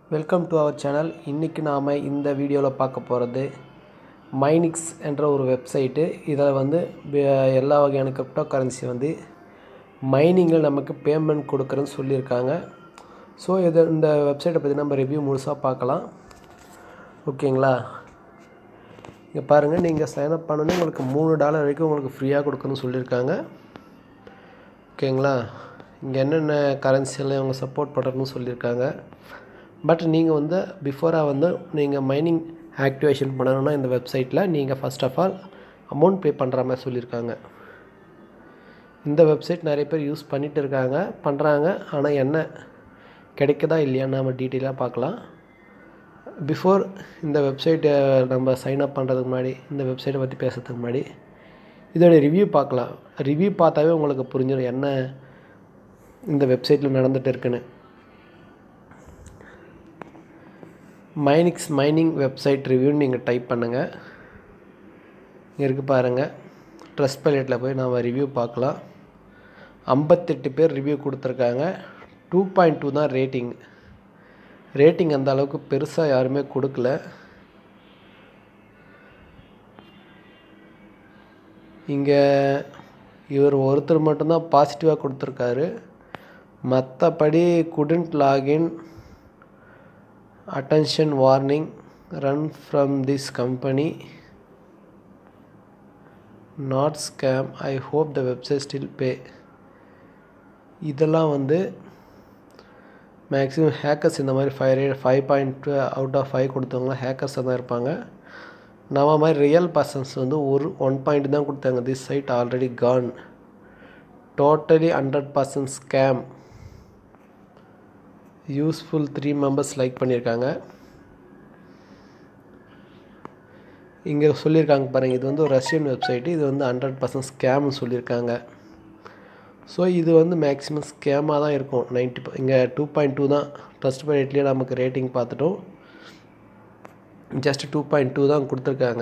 welcome to our channel இன்றைக்கி நாம் இந்த வீடியோவில் பார்க்க போகிறது மைனிக்ஸ் என்ற ஒரு வெப்சைட்டு இதில் வந்து வே- எல்லா வகையான கிரிப்டோ கரன்சி வந்து மைனிங்கில் நமக்கு பேமெண்ட் கொடுக்குறேன்னு சொல்லியிருக்காங்க ஸோ இதை இந்த வெப்சைட்டை பற்றி நம்ம ரிவ்யூ முழுசாக பார்க்கலாம் ஓகேங்களா இங்கே பாருங்கள் நீங்கள் சைன்அப் பண்ணோன்னே உங்களுக்கு மூணு டாலர் வரைக்கும் உங்களுக்கு ஃப்ரீயாக கொடுக்குறேன்னு சொல்லியிருக்காங்க ஓகேங்களா இங்கே என்னென்ன கரன்சியெல்லாம் இவங்க சப்போர்ட் பண்ணுறதுன்னு சொல்லியிருக்காங்க பட் நீங்கள் வந்து பிஃபோராக வந்து நீங்கள் மைனிங் ஆக்டிவேஷன் பண்ணணும்னா இந்த வெப்சைட்டில் நீங்கள் first of all amount pay பண்ணுற மாதிரி சொல்லியிருக்காங்க இந்த வெப்சைட் நிறைய பேர் யூஸ் பண்ணிட்டு இருக்காங்க பண்ணுறாங்க ஆனால் என்ன கிடைக்குதா இல்லையான்னு நம்ம டீட்டெயிலாக பார்க்கலாம் பிஃபோர் இந்த வெப்சைட்டை நம்ம சைன் அப் பண்ணுறதுக்கு முன்னாடி இந்த வெப்சைட்டை பற்றி பேசுறதுக்கு முன்னாடி இதோட ரிவ்யூ பார்க்கலாம் ரிவ்யூ பார்த்தாவே உங்களுக்கு புரிஞ்சிடும் என்ன இந்த வெப்சைட்டில் நடந்துட்டு இருக்குன்னு மைனிக்ஸ் மைனிங் வெப்சைட் ரிவ்யூன்னு நீங்கள் டைப் பண்ணுங்கள் இங்கே இருக்கு பாருங்கள் ட்ரெஸ் பைலட்டில் போய் நாம் ரிவ்யூ பார்க்கலாம் ஐம்பத்தெட்டு பேர் ரிவ்யூ கொடுத்துருக்காங்க டூ பாயிண்ட் டூ தான் ரேட்டிங் ரேட்டிங் அந்த அளவுக்கு பெருசாக யாருமே கொடுக்கல இங்கே இவர் ஒருத்தர் மட்டும்தான் பாசிட்டிவாக கொடுத்துருக்காரு மற்றபடி குடண்ட் login attention warning run from this company not scam i hope the website still pay இதெல்லாம் வந்து மேக்ஸிமம் ஹேக்கர்ஸ் இந்த மாதிரி five rate five point out of five கொடுத்தவங்களாம் ஹேக்கர்ஸாக தான் இருப்பாங்க நம்ம மாதிரி ரியல் பர்சன்ஸ் வந்து ஒரு ஒன் பாயிண்ட் தான் கொடுத்தாங்க this side already gone totally hundred percent scam useful three members like பண்ணியிருக்காங்க இங்கே சொல்லியிருக்காங்க பாருங்கள் இது வந்து ஒரு ரஷ்யன் வெப்சைட்டு இது வந்து ஹண்ட்ரட் பர்சன்ட் ஸ்கேம்னு சொல்லியிருக்காங்க ஸோ இது வந்து மேக்ஸிமம் ஸ்கேமாக தான் இருக்கும் நைன்ட்டி இங்கே டூ பாயிண்ட் டூ தான் ட்ரஸ்ட் பைட்லேயே நமக்கு ரேட்டிங் பார்த்துட்டோம் ஜஸ்ட் டூ பாயிண்ட் டூ தான் கொடுத்துருக்காங்க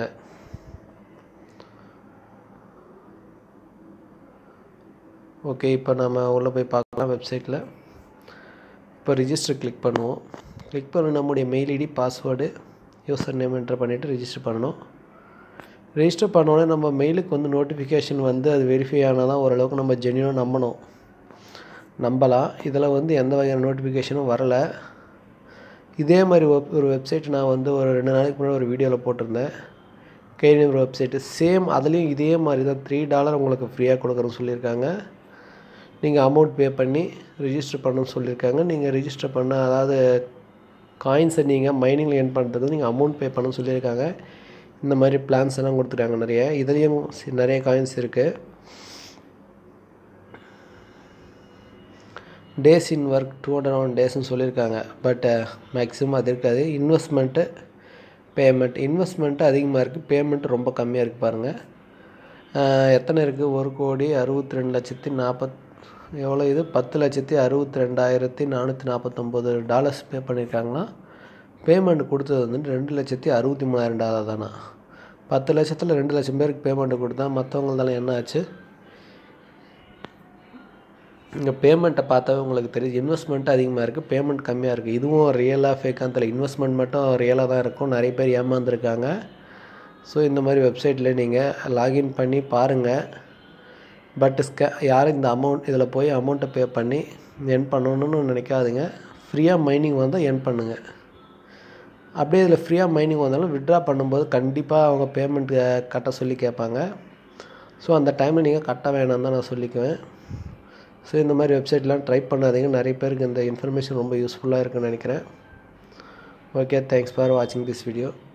ஓகே இப்போ நம்ம உள்ளே போய் பார்க்கலாம் வெப்சைட்டில் இப்போ ரிஜிஸ்டர் கிளிக் பண்ணுவோம் கிளிக் பண்ண நம்முடைய mail ID password user name enter பண்ணிவிட்டு ரிஜிஸ்டர் பண்ணணும் ரெஜிஸ்டர் பண்ணோடனே நம்ம மெயிலுக்கு வந்து நோட்டிஃபிகேஷன் வந்து அது வெரிஃபை ஆனால் தான் ஓரளவுக்கு நம்ம ஜென்யூனாக நம்பணும் நம்பலாம் இதில் வந்து எந்த வகையான நோட்டிஃபிகேஷனும் வரலை இதே மாதிரி வெப் ஒரு வெப்சைட் நான் வந்து ஒரு ரெண்டு நாளைக்கு முன்னாடி ஒரு வீடியோவில் போட்டிருந்தேன் கேடிஎம் வெப்சைட்டு சேம் அதுலேயும் இதே மாதிரி தான் த்ரீ டாலர் உங்களுக்கு ஃப்ரீயாக கொடுக்குறேன்னு சொல்லியிருக்காங்க நீங்கள் அமௌண்ட் பே பண்ணி ரிஜிஸ்டர் பண்ணணும்னு சொல்லியிருக்காங்க நீங்கள் ரிஜிஸ்டர் பண்ண அதாவது காயின்ஸை நீங்கள் மைனிங்கில் என் பண்ணுறதுக்கு நீங்கள் அமௌண்ட் பே பண்ணணும்னு சொல்லியிருக்காங்க இந்த மாதிரி பிளான்ஸ் எல்லாம் கொடுத்துருக்காங்க நிறைய இதுலேயும் சி- நிறைய காயின்ஸ் இருக்குது days in work two hundred one டேஸ்னு சொல்லியிருக்காங்க பட் மேக்ஸிமம் அது இருக்காது இன்வெஸ்ட்மெண்ட்டு பேமெண்ட் இன்வெஸ்ட்மெண்ட்டு அதிகமாக இருக்குது பேமெண்ட் ரொம்ப கம்மியாக இருக்குது பாருங்கள் ஆஹ் எத்தனை இருக்குது ஒரு கோடி அறுபத்தி ரெண்டு லட்சத்தி நாற்பத் எவ்வளோ இது பத்து லட்சத்தி அறுபத்தி ரெண்டாயிரத்தி நானூற்றி நாற்பத்தொம்போது டாலர்ஸ் பே பண்ணியிருக்காங்களா பேமெண்ட் கொடுத்தது வந்து ரெண்டு லட்சத்தி அறுபத்தி மூணாயிரம் டாலர் தானா பத்து லட்சத்தில் ரெண்டு லட்சம் பேருக்கு பேமெண்ட் கொடுத்தா மற்றவங்களால என்ன ஆச்சு இங்கே பேமெண்ட்டை பார்த்தாவே உங்களுக்கு தெரியுது இன்வெஸ்ட்மெண்ட் அதிகமாக இருக்குது பேமெண்ட் கம்மியாக இருக்குது இதுவும் ரியலாக ஃபேக்காக தெரியல இன்வெஸ்ட்மெண்ட் மட்டும் ரியலாக தான் இருக்கும் நிறைய பேர் ஏமாந்துருக்காங்க ஸோ இந்த மாதிரி வெப்சைட்டில் நீங்கள் லாகின் பண்ணி பாருங்கள் பட் ஸ்கே யாரும் இந்த அமௌண்ட் இதில் போய் அமௌண்ட்டை பே பண்ணி என் பண்ணணும்னு நினைக்காதீங்க ஃப்ரீயாக மைனிங் வந்தால் என் பண்ணுங்கள் அப்படியே இதில் ஃப்ரீயாக மைனிங் வந்தாலும் விட்ரா பண்ணும்போது கண்டிப்பாக அவங்க பேமெண்ட் கட்ட சொல்லி கேட்பாங்க ஸோ அந்த டைமில் நீங்கள் கட்ட வேணாம் தான் நான் சொல்லிக்குவேன் ஸோ இந்த மாதிரி வெப்சைட்லாம் ட்ரை பண்ணாதீங்க நிறைய பேருக்கு இந்த இன்ஃபர்மேஷன் ரொம்ப யூஸ்ஃபுல்லாக இருக்குன்னு நினைக்கிறேன் ஓகே தேங்க்ஸ் ஃபார் வாட்சிங் திஸ் வீடியோ